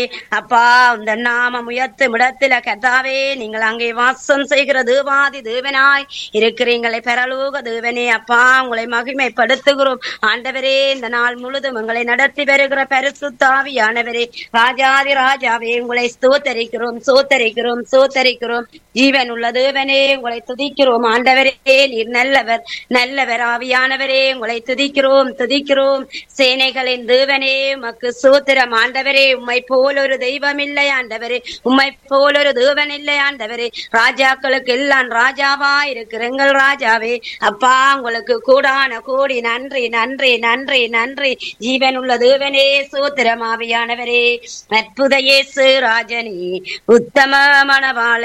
அப்பா இந்த நாமம் உயர்த்தும் இடத்துல கர்த்தாவே நீங்கள் அங்கே வாசம் செய்கிற தேவாதி தேவனாய் இருக்கிறீங்களே பரலோக தேவனே அப்பா உங்களை மகிமைப்படுத்துகிறோம் ஆண்டவரே இந்த நாள் முழுதும் உங்களை நடத்தி வருகிற பரிசுத்தாவியானவரே ராஜாதி ராஜாவே உங்களை ஸ்தோத்தரிக்கிறோம் சோத்தரிக்கிறோம் சோத்தரிக்கிறோம் ஜீவன் உள்ள தேவனே உங்களை துதிக்கிறோம் ஆண்டவரே நீர் நல்லவர் நல்லவர் ஆவியானவரே உங்களை துதிக்கிறோம் துதிக்கிறோம் சேனைகளின் தேவனே உமக்கு சோத்திரம் ஆண்டவரே உம்மை போல் ஒரு தெய்வம் இல்லை ஆண்டவரே உம்மை போல் ஒரு தேவன் இல்லை ஆண்டவரே ராஜாக்களுக்கு எல்லாம் ராஜாவா இருக்கிற எங்கள் ராஜாவே அப்பா உங்களுக்கு கூடான கோடி நன்றி நன்றி நன்றி நன்றி ஜீவன் உள்ள தேவனே சோத்திரம் ஆவியானவரே அற்புத இயேசு ராஜனே உத்தம மணவாள